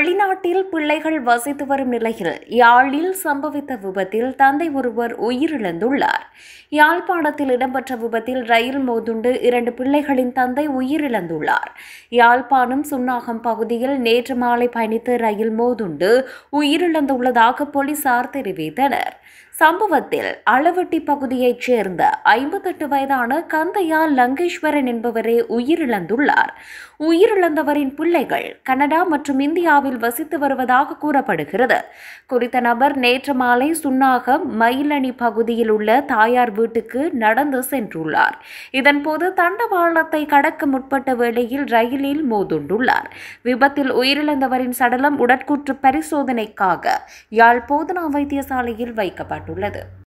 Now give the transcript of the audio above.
வெளிநாட்டில் பிள்ளைகள் வசித்து வரும் நிலையில் யாழில் சம்பவித்த விபத்தில் தந்தை ஒருவர் உயிரிழந்துள்ளார் யாழ்ப்பாணத்தில் இடம்பெற்ற விபத்தில் ரயில் மோதுண்டு இரண்டு பிள்ளைகளின் தந்தை உயிரிழந்துள்ளார் யாழ்ப்பாணம் சுன்னாகம் பகுதியில் நேற்று மாலை பயணித்த ரயில் மோதுண்டு உயிரிழந்துள்ளதாக போலீசார் தெரிவித்தனர் சம்பவத்தில் அளவட்டி பகுதியைச் சேர்ந்த ஐம்பத்தெட்டு வயதான கந்தையா லங்கேஸ்வரன் என்பவரே உயிரிழந்துள்ளார் உயிரிழந்தவரின் பிள்ளைகள் கனடா மற்றும் இந்தியாவில் வசித்து வருவதாக கூறப்படுகிறது குறித்த நபர் நேற்று மாலை சுன்னாகம் மயிலணி பகுதியில் உள்ள தாயார் வீட்டுக்கு நடந்து சென்றுள்ளார் இதன்போது தண்டவாளத்தை கடக்க முற்பட்ட வேளையில் ரயிலில் மோதுண்டுள்ளார் விபத்தில் உயிரிழந்தவரின் சடலம் உடற்கூற்று பரிசோதனைக்காக யாழ் போதனா வைத்தியசாலையில் வைக்கப்பட்டுள்ளது